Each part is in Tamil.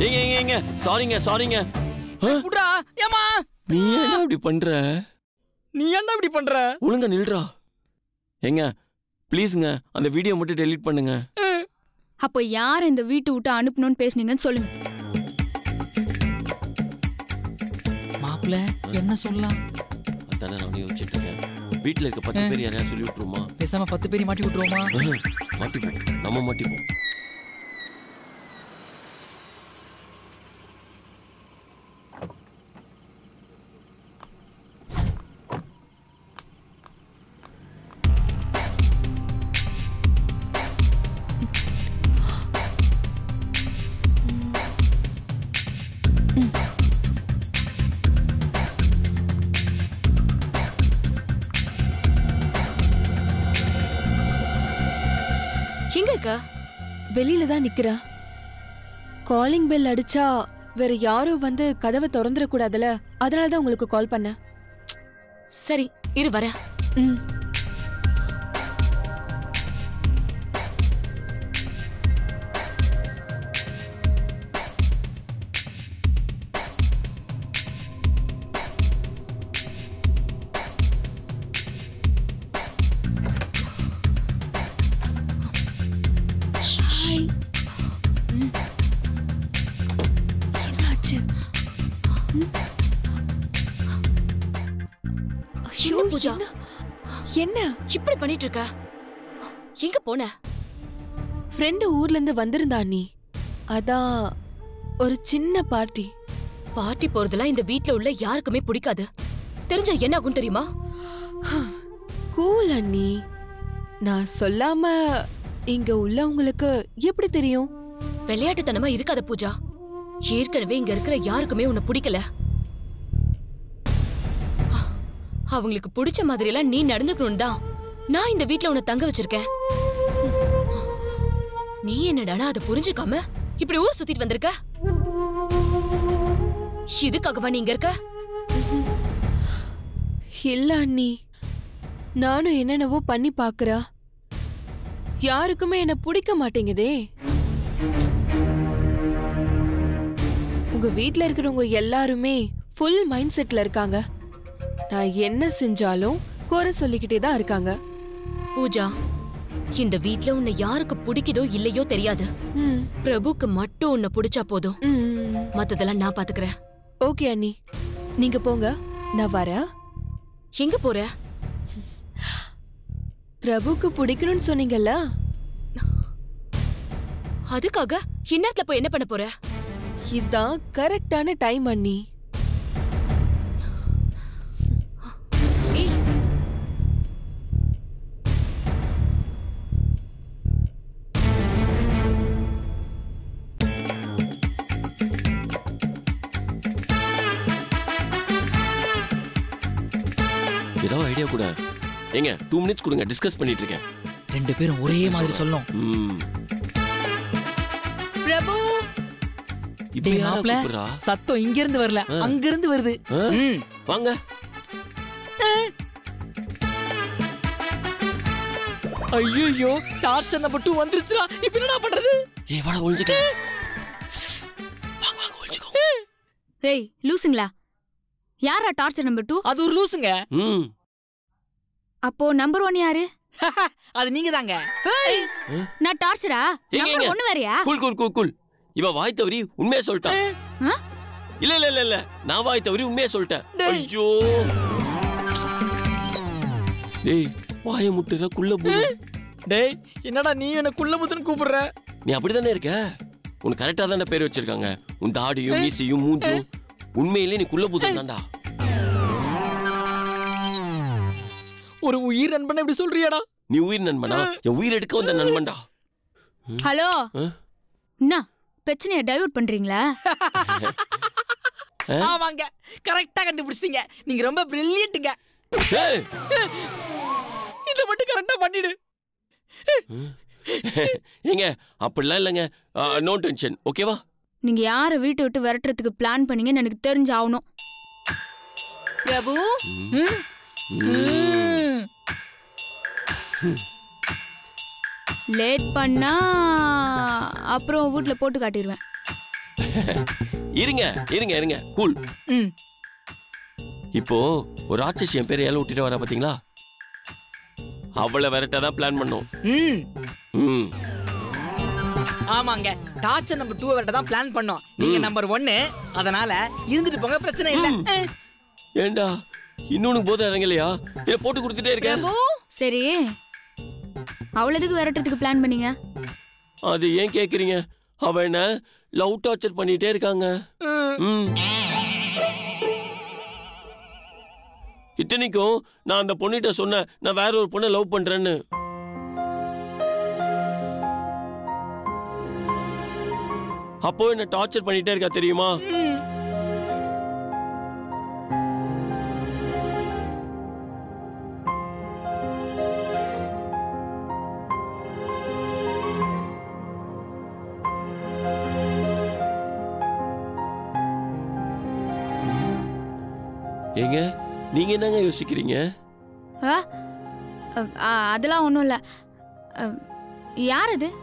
ஏங்க ஏங்க ஏங்க சாரிங்க சாரிங்க புட்ரா ஏமா நீ ஏன்டா இப்படி பண்ற நீ என்ன இப்படி பண்ற ஒழுங்கா நில்றா ஏங்க ப்ளீஸுங்க அந்த வீடியோ மட்டும் டெலீட் பண்ணுங்க அப்போ யார் இந்த வீட்டு விட்டு அனுப்பணும்னு பேசுனீங்கன்னு சொல்லுங்க மாப்பிள்ள என்ன சொல்லலாம் அதானே நானும் யோசிச்சுட்டு இருக்கேன் வீட்டில் இருக்க பத்து பேர் யாரையா சொல்லி விட்டுருமா பேசாம பத்து பேரை மாட்டி விட்டுருவோமா மாட்டிப்போம் நம்ம மாட்டிப்போம் எங்க இருக்க வெளியில தான் நிக்கிறா காலிங் பெல் அடிச்சா வேற யாரும் வந்து கதவை திறந்துட கூடாதுல அதனால தான் உங்களுக்கு கால் பண்ணேன் சரி இரு வர ம் என்னாச்சு ஐயோ, என்ன பூஜா? என்ன? என்ன இப்படி பண்ணிட்டு இருக்க எங்க போன ஃப்ரெண்டு ஊர்ல இருந்து வந்திருந்தா நீ அதான் ஒரு சின்ன பார்ட்டி பார்ட்டி போறதெல்லாம் இந்த வீட்ல உள்ள யாருக்குமே பிடிக்காது தெரிஞ்சா என்ன ஆகும் தெரியுமா கூல் அண்ணி நான் சொல்லாம இங்க உள்ளவங்களுக்கு எப்படி தெரியும் விளையாட்டுத்தனமா இருக்காத பூஜா ஏற்கனவே இங்க இருக்கிற யாருக்குமே உன்னை பிடிக்கல அவங்களுக்கு பிடிச்ச மாதிரி எல்லாம் நீ நடந்துக்கணும் தான் நான் இந்த வீட்ல உன்னை தங்க வச்சிருக்கேன் நீ என்னடானா அதை புரிஞ்சுக்காம இப்படி ஊர் சுத்திட்டு வந்திருக்க இதுக்காகவா நீ இங்க இருக்க இல்ல அண்ணி நானும் என்னென்னவோ பண்ணி பாக்குறா யாருக்குமே என்ன பிடிக்க மாட்டேங்குதே உங்க வீட்ல இருக்கிறவங்க எல்லாருமே ஃபுல் மைண்ட் செட்ல இருக்காங்க நான் என்ன செஞ்சாலும் குறை சொல்லிக்கிட்டே தான் இருக்காங்க பூஜா இந்த வீட்ல உன்னை யாருக்கு பிடிக்குதோ இல்லையோ தெரியாது ம், பிரபுக்கு மட்டும் உன்னை பிடிச்சா போதும் ம். மத்ததெல்லாம் நான் பாத்துக்கிறேன் ஓகே அண்ணி நீங்க போங்க நான் வரேன் எங்க போற பிரபுக்கு பிடிக்கணும்னு சொன்னீங்கல்ல அதுக்காக இந்நேரத்துல போய் என்ன பண்ண போற இதுதான் கரெக்டான டைம் அண்ணி ஏய் ஏதோ ஐடியா கூட ஏங்க டூ மினிட்ஸ் கொடுங்க டிஸ்கஸ் பண்ணிட்டு இருக்கேன் ரெண்டு பேரும் ஒரே மாதிரி சொல்லணும் ம் பிரபு இப்ப டேய் யாரா மாப்ள. கூப்பிடுறா சத்தம் இங்க இருந்து வரல ஆ. அங்க இருந்து வருது ஆ? ம். வாங்க ஐயோ டார்ச்சர் நம்பர் டூ வந்துருச்சுடா இப்ப என்னடா பண்றது ஏய் வாடா ஒளிஞ்சுக்க வாங்க வாங்க ஒளிஞ்சுக்கோ ஏய் லூசுங்களா யாரா டார்ச்சர் நம்பர் டூ அது ஒரு லூசுங்க ம் அப்போ நம்பர் ஒன் யாரு அது நீங்க தாங்க ஏய், நான் டார்ச்சரா ஏங்க, நம்பர் ஏங்க. ஒன்னு வேறயா கூல் கூல் கூல் கூல் இவன் வாய் தவறி உண்மையை சொல்லிட்டான் ஆ? இல்ல இல்ல இல்ல இல்ல நான் வாய் தவறி உண்மையை சொல்லிட்டேன் டேய். ஐயோ டேய் வாயை முட்டுற குள்ள போடு டேய் என்னடா நீ என்ன குள்ள முத்துன்னு கூப்பிடுற நீ அப்படிதானே இருக்க உனக்கு கரெக்டா தானே பேர் வச்சிருக்காங்க உன் தாடியும் மீசையும் மூஞ்சும் உண்மையிலே நீ குள்ள புதன் தான்டா ஒரு உயிர் நண்பன் இப்படி சொல்றியாடா நீ உயிர் நண்பனா என் உயிர் எடுக்க வந்த நண்பன்டா ஹலோ ஆ? என்ன பிரச்சனையை டைவர்ட் பண்றீங்களா ஆமாங்க கரெக்டா கண்டுபிடிச்சீங்க நீங்க ரொம்ப பிரில்லியன்ட்டுங்க ஏய், இத மட்டும் கரெக்டா பண்ணிடு ஏங்க அப்படிலாம் இல்லைங்க நோ டென்ஷன் ஓகேவா நீங்க யார வீட்டை விட்டு விரட்டுறதுக்கு பிளான் பண்ணீங்கன்னு எனக்கு தெரிஞ்சு ஆகணும் பிரபு ம். ம். லேட் பண்ணா அப்புறம் வீட்ல போட்டு காட்டிடுவேன் இருங்க இருங்க இருங்க கூல் ம். இப்போ ஒரு ராட்சசி என் பேரை ஏல விட்டுட்டு வரா பாத்தீங்களா அவளை விரட்டதான் பிளான் பண்ணோம் ம் ம் ஆமாங்க டார்ச்சர் நம்பர் டூ வரட்ட தான் பிளான் பண்ணோம் நீங்க ம். நம்பர் ஒன்னு அதனால இருந்துட்டு போங்க பிரச்சனை இல்ல ம். ஏண்டா இன்னொன்னு போதை இறங்கலையா ஏ போட்டு கொடுத்துட்டே இருக்கேன் பிரபு சரி அவ்வளவுக்கு விரட்டுறதுக்கு பிளான் பண்ணீங்க அது ஏன் கேக்குறீங்க அவ என்ன லவ் டார்ச்சர் பண்ணிட்டே இருக்காங்க ம். ம். இத்தனைக்கும் நான் அந்த பொண்ணுகிட்ட சொன்னேன் நான் வேற ஒரு பொண்ணை லவ் பண்றேன்னு அப்போ என்ன டார்ச்சர் பண்ணிட்டே இருக்கா தெரியுமா ம். ஏங்க நீங்க என்னங்க யோசிக்கிறீங்க ஆ? அ, ஆ, அதெல்லாம் ஒன்றும் இல்லை யார் அது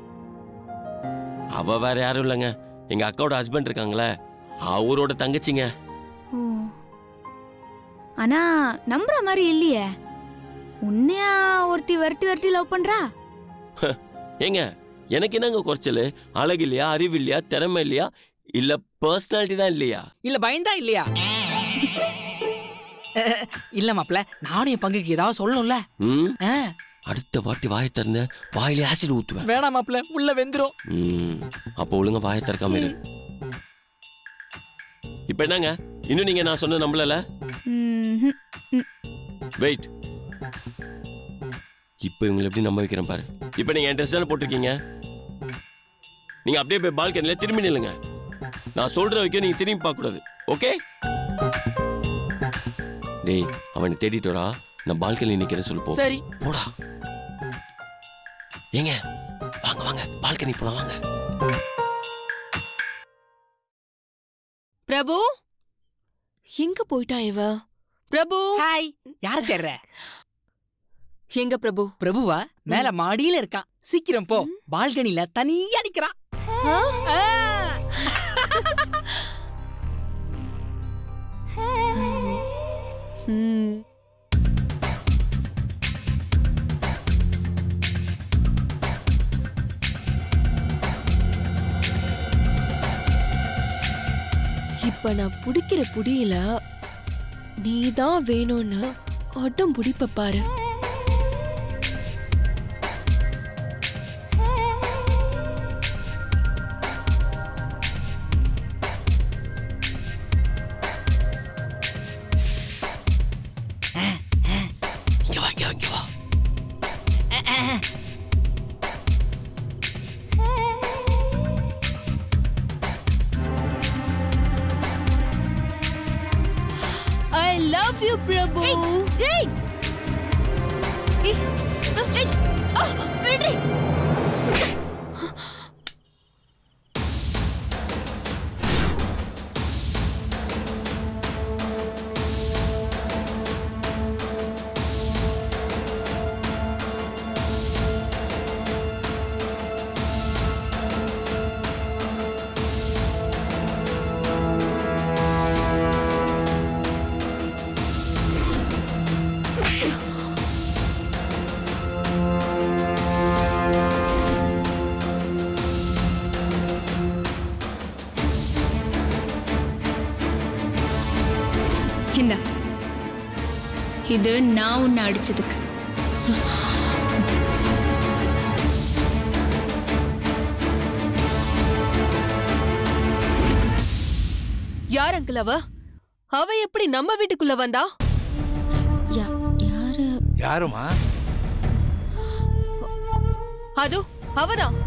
அவ வேற யாரும் இல்லைங்க எங்க அக்காவோட ஹஸ்பண்ட் இருக்காங்களே அவரோட தங்கச்சிங்க ஓ ஆனா நம்புற மாதிரி இல்லையே உன்னையா ஒருத்தி விரட்டி விரட்டி லவ் பண்றா ஏங்க எனக்கு என்னங்க குறைச்சல் அழகு இல்லையா அறிவு இல்லையா திறமை இல்லையா இல்ல பர்சனாலிட்டி தான் இல்லையா இல்ல பயந்தா இல்லையா அஹ், இல்ல மாப்ள நானும் என் பங்குக்கு ஏதாவது சொல்லணும்ல ம் ஆ, அடுத்த வாட்டி வாயை திறந்த வாயில ஆசிட் ஊத்துவேன் வேணாம் மாப்ள உள்ள வெந்துரும் ம் அப்போ ஒழுங்கா வாயை திறக்காம இரு இப்போ என்னங்க இன்னும் நீங்க நான் சொன்ன நம்பலல ம்ஹும். வெயிட் இப்போ இவங்களை எப்படி நம்ப வைக்கிறேன் பாரு இப்போ நீங்க என் ட்ரெஸ் தானே போட்டிருக்கீங்க நீங்க அப்படியே போய் பால்கனில திரும்பி நில்லுங்க நான் சொல்ற வரைக்கும் நீங்க திரும்பி பார்க்க கூடாது ஓகே டேய் அவனை தேடிட்டு வரா நான் பால்கனில நிக்கிறேன் சொல்லு போ சரி போடா ஏங்க வாங்க வாங்க பால்கனி போலாம் வாங்க பிரபு எங்க போயிட்டா இவ பிரபு ஹாய் யார தேடுற எங்க பிரபு பிரபுவா மேல மாடியில இருக்கான் சீக்கிரம் போ பால்கனில தனியா நிக்கிறான் ஆ? ஆ. ம். இப்ப நான் புடிக்கிற புடியில நீதான் வேணும்னு அடம் புடிப்ப பாரு இங்க வா இங்க வா இங்க வா ஐ லவ் யூ பிரபு ஏய் ஏய், ஏய், ஆ, விடுடி. இந்தா இது நான் உன்னை அடிச்சதுக்கு யார் அங்கிள் அவ அவ எப்படி நம்ம வீட்டுக்குள்ள வந்தா யாரு யாருமா அது அவதான்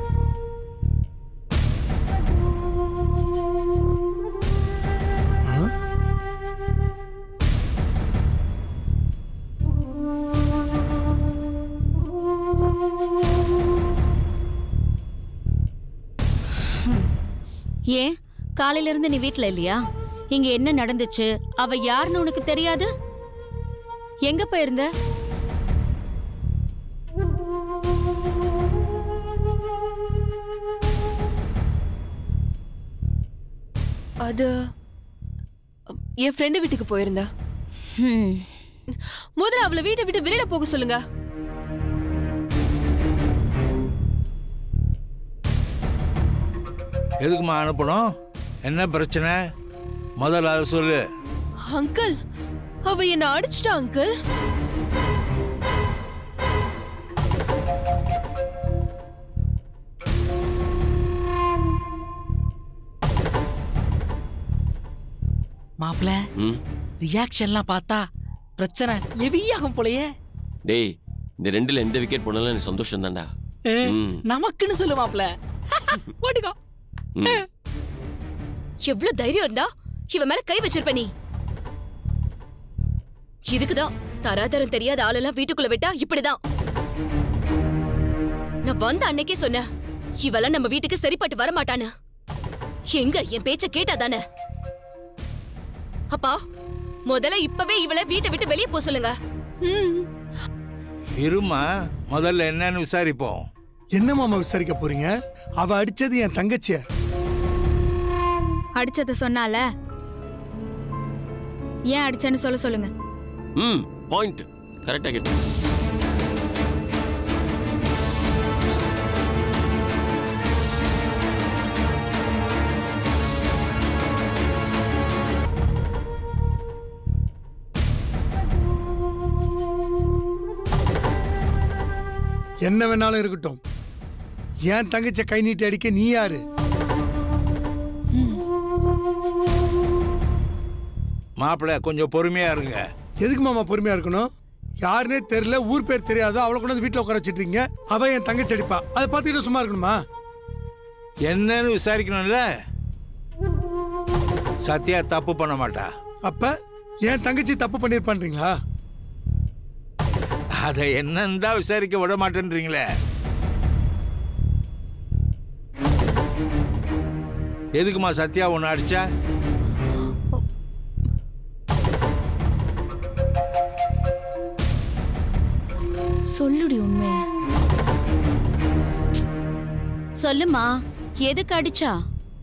ஏன் காலையில இருந்து நீ வீட்ல இல்லையா இங்க என்ன நடந்துச்சு அவ யாருன்னு உனக்கு தெரியாது எங்க போயிருந்த அது என் ஃப்ரெண்டு வீட்டுக்கு போயிருந்தா ஹம். முதல்ல அவளை வீட்டை விட்டு வெளியில போக சொல்லுங்க எதுக்குமா அனுப்பணும் என்ன பிரச்சனை முதல்ல அதை சொல்லு அங்கிள் அவ என்ன அடிச்சிட்டா அங்கிள் மாப்பிள ம் ரியாக்ஷன்லாம் பார்த்தா பிரச்சனை ஹெவியாகும் போலயே டேய் இந்த ரெண்டுல எந்த விக்கெட் போனாலும் எனக்கு சந்தோஷம் தான்டா ம் நமக்குன்னு சொல்லு மாப்பிள போட்டுக்கோ ம் எவ்வளவு தைரியம் இருந்தா இவன் மேல கை வச்சிருப்ப நீ இதுக்குதான் தராதரம் தெரியாத ஆளெல்லாம் வீட்டுக்குள்ள விட்டா இப்படிதான் நான் வந்த அன்னைக்கே சொன்னேன் இவெல்லாம் நம்ம வீட்டுக்கு சரிப்பட்டு வர மாட்டான்னு எங்க என் பேச்ச கேட்டா தானே அப்பா முதல்ல இப்பவே இவளை வீட்டை விட்டு வெளியே போக சொல்லுங்க ம் இருமா முதல்ல என்னன்னு விசாரிப்போம் என்ன மாமா விசாரிக்க போறீங்க அவ அடிச்சது என் தங்கச்சிய அடிச்சத சொன்னால ஏன் அடிச்சேன்னு சொல்ல சொல்லுங்க ம் பாயிண்ட் கரெக்டா கேட்டு என்ன வேணாலும் இருக்கட்டும் என் தங்கச்சிய கை நீட்டி அடிக்க நீ யாரு மாப்பிள்ளை கொஞ்சம் பொறுமையா இருங்க எதுக்கு மாமா பொறுமையா இருக்கணும் யாருனே தெரியல ஊர் பேர் தெரியாது அவளை கொண்டு வந்து வீட்டுல உட்கார வச்சிட்டீங்க அவ என் தங்கச்சி அடிப்பா அதை பார்த்துக்கிட்டு சும்மா இருக்கணுமா என்னன்னு விசாரிக்கணும்ல சத்யா தப்பு பண்ண மாட்டா அப்ப என் தங்கச்சி தப்பு பண்ணிருப்பான்றீங்களா அதை என்னன்னு தான் விசாரிக்க விட மாட்டேன்றீங்களே எதுக்குமா சத்யா ஒன்று அடிச்சா சொல்லுடி உண்மைய சொல்லுமா எதுக்கு அடிச்சா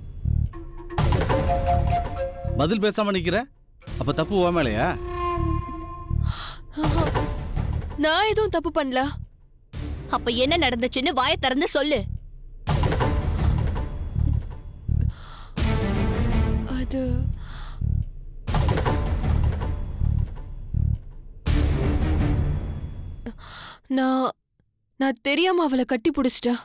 பதில் பேசாம நிக்கிற அப்ப தப்பு உன் மேலையா நான் எதுவும் தப்பு பண்ணல அப்ப என்ன நடந்துச்சுன்னு வாயை திறந்து சொல்லு அது நான் நான் தெரியாம அவளை கட்டி பிடிச்சிட்டேன்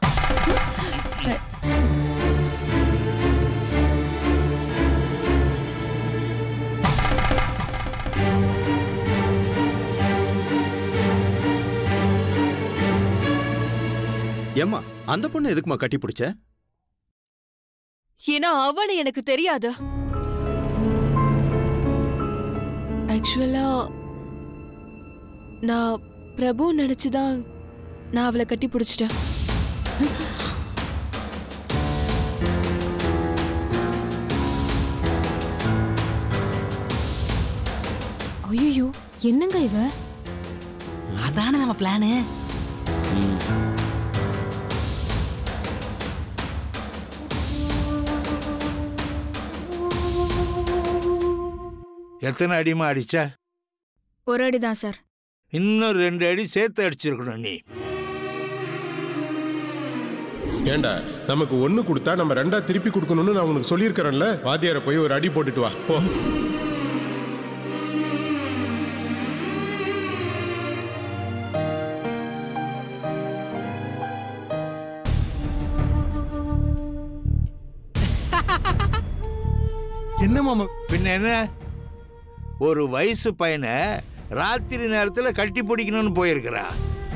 ஏம்மா அந்த பொண்ணு எதுக்குமா கட்டி பிடிச்ச ஏன்னா அவனை எனக்கு தெரியாது ஆக்சுவலா நான் பிரபு நினைச்சுதான் நான் அவளை கட்டி பிடிச்சிட்டேன் ஐயோ என்னங்க இவ அதானே நம்ம பிளானு ம் எத்தனை அடிமா அடிச்ச ஒரு அடிதான் சார் இன்னும் ரெண்டு அடி சேர்த்து அடிச்சிருக்கணும் நீ ஏண்டா நமக்கு ஒண்ணு கொடுத்தா நம்ம ரெண்டா திருப்பி கொடுக்கணும்னு நான் உனக்கு சொல்லியிருக்கிறேன்ல வாத்தியாரை போய் ஒரு அடி போட்டுட்டு வா போ என்ன மாமா பின்ன என்ன ஒரு வயசு பையனை ராத்திரி நேரத்துல கட்டி பிடிக்கணும்னு போயிருக்கிறா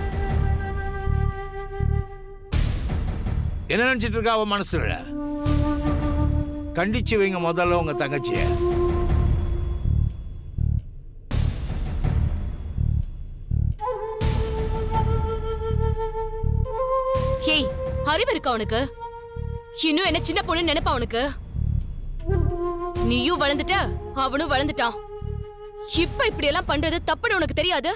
என்ன நினைச்சிட்டு இருக்கா அவன் மனசுல கண்டிச்சு வைங்க முதல்ல உங்க தங்கச்சிய ஏய் அறிவு இருக்கா உனக்கு இன்னும் என்ன சின்ன பொண்ணு நினைப்பா உனக்கு நீயும் வளர்ந்துட்ட அவனும் வளர்ந்துட்டான் இப்ப இப்படி எல்லாம் பண்றது தப்புன்னு உனக்கு தெரியாது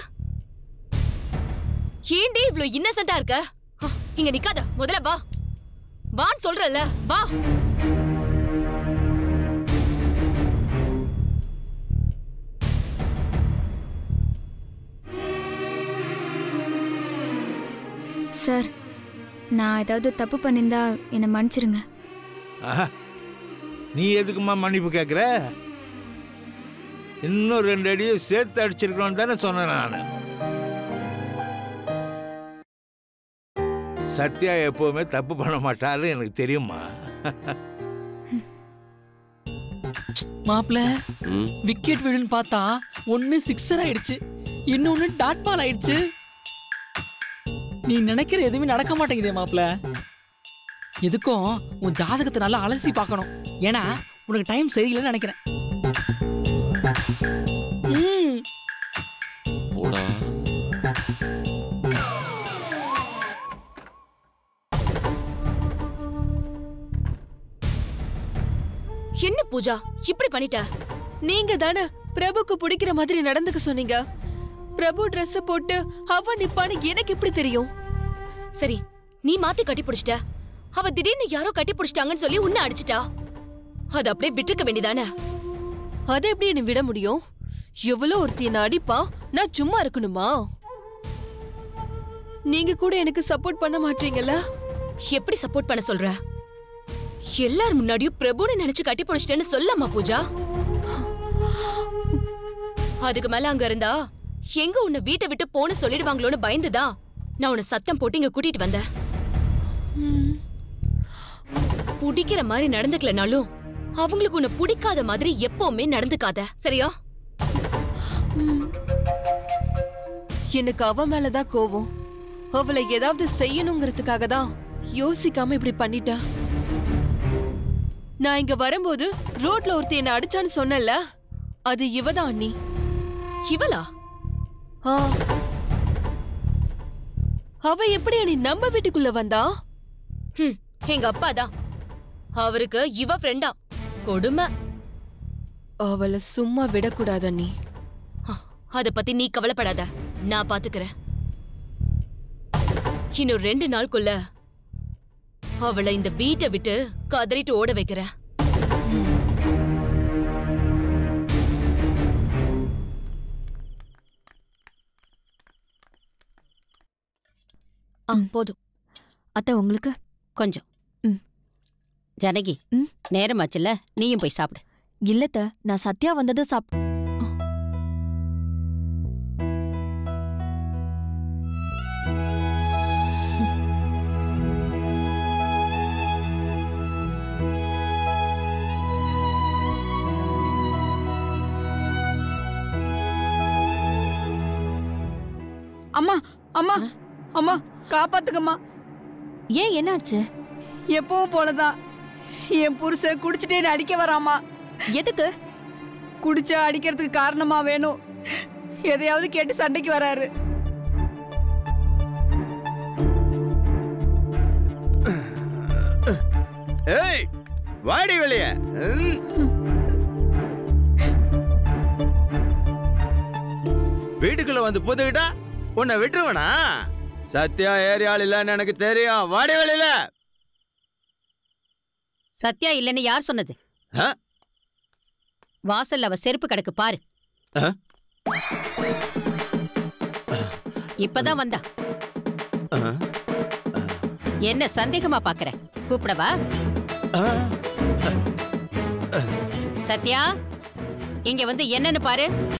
ஏண்டி இவ்ளோ இன்னசென்ட்டா இருக்க ஹ, இங்க நிக்காத முதல்ல வா வான்னு சொல்றல வா சார் நான் ஏதாவது தப்பு பண்ணியிருந்தா என்னை மன்னிச்சிருங்க ஆஹா. நீ எதுக்குமா மன்னிப்பு கேட்குற இன்னும் ரெண்டு அடியை சேர்த்து அடிச்சிருக்கணும் தானே சொன்னேன் நான் சத்யா எப்பவுமே தப்பு பண்ண மாட்டாலும் எனக்கு தெரியுமா மாப்பிள ம் விக்கெட் விழுன்னு பார்த்தா ஒன்னு சிக்ஸர் ஆயிடுச்சு இன்னொன்னு டாட் பால் ஆயிடுச்சு நீ நினைக்கிற எதுவுமே நடக்க மாட்டேங்குதே மாப்பிள எதுக்கும் உன் ஜாதகத்தை நல்லா அலசி பார்க்கணும் ஏன்னா உனக்கு டைம் சரியில்லைன்னு நினைக்கிறேன் ம் போடா என்ன பூஜா இப்படி பண்ணிட்ட நீங்க தானே பிரபுக்கு பிடிக்கிற மாதிரி நடந்துக்க சொன்னீங்க பிரபு Dress போட்டு அவ நிப்பான்னு எனக்கு எப்படி தெரியும் சரி நீ மாத்தி கட்டி பிடிச்சிட்ட அவ திடீர்னு யாரோ கட்டி பிடிச்சிட்டாங்கன்னு சொல்லி உன்னை அடிச்சிட்டா அது அப்படியே விட்டுருக்க வேண்டியதானே அதை எப்படி என்ன விட முடியும் எவ்வளவு ஒருத்தி என்ன அடிப்பா நான் சும்மா இருக்கணுமா நீங்க கூட எனக்கு சப்போர்ட் பண்ண மாட்டீங்கல்ல எப்படி சப்போர்ட் பண்ண சொல்ற எல்லார் முன்னாடியும் பிரபுன்னு நினைச்சு கட்டி பிடிச்சிட்டேன்னு சொல்லம்மா பூஜா அதுக்கு மேல அங்க இருந்தா எங்க உன்னை வீட்டை விட்டு போன்னு சொல்லிடுவாங்களோன்னு பயந்துதான் நான் உன்னை சத்தம் போட்டு இங்க கூட்டிட்டு வந்தேன் பிடிக்கிற மாதிரி நடந்துக்கலனாலும் அவங்களுக்கு உன்னை பிடிக்காத மாதிரி எப்பவுமே நடந்துக்காத சரியா எனக்கு அவ மேலதான் கோவம் அவளை ஏதாவது செய்யணுங்கிறதுக்காக தான் யோசிக்காம இப்படி பண்ணிட்டா நான் இங்க வரும்போது ரோட்ல ஒருத்தி என்ன அடிச்சான்னு சொன்னல அது இவதான் அண்ணி இவளா ஆ. அவ எப்படி அண்ணி நம்ம வீட்டுக்குள்ள வந்தா ஹம், எங்க அப்பா தான் அவருக்கு இவ ஃப்ரெண்டா கொடுமை அவளை சும்மா விடக்கூடாது அண்ணி அத பத்தி நீ கவலைப்படாத நான் பாத்துக்கிறேன் இன்னும் ரெண்டு நாளுக்குள்ள அவளை இந்த வீட்டை விட்டு கதறிட்டு ஓட வைக்கிறேன் ஆ போதும் அத்தை உங்களுக்கு கொஞ்சம் ம் ஜனகி ம். நேரமாச்சுல்ல நீயும் போய் சாப்பிடு இல்லத்த நான் சத்யா வந்ததும் சாப் அம்மா அம்மா அம்மா காப்பாத்துக்கம்மா ஏன் என்னாச்சு எப்பவும் போலதான் என் புருஷன் குடிச்சிட்டே என்னை அடிக்க வராமா எதுக்கு குடிச்சா அடிக்கிறதுக்கு காரணமா வேணும் எதையாவது கேட்டு சண்டைக்கு வராரு ஏய் வாடி வெளிய ம். வீட்டுக்குள்ள வந்து புதுக்கிட்டா உன்னை விட்டுருவனா சத்யா ஏரியால் இல்லைன்னு எனக்கு தெரியும் வாடி வெளியில சத்யா இல்லைன்னு யார் சொன்னது ஆ? வாசல்ல அவ செருப்பு கிடக்கு பாரு ஆ? இப்பதான் வந்தா ஆ? என்ன சந்தேகமா பாக்குற கூப்பிடவா ஆ? சத்யா இங்க வந்து என்னன்னு பாரு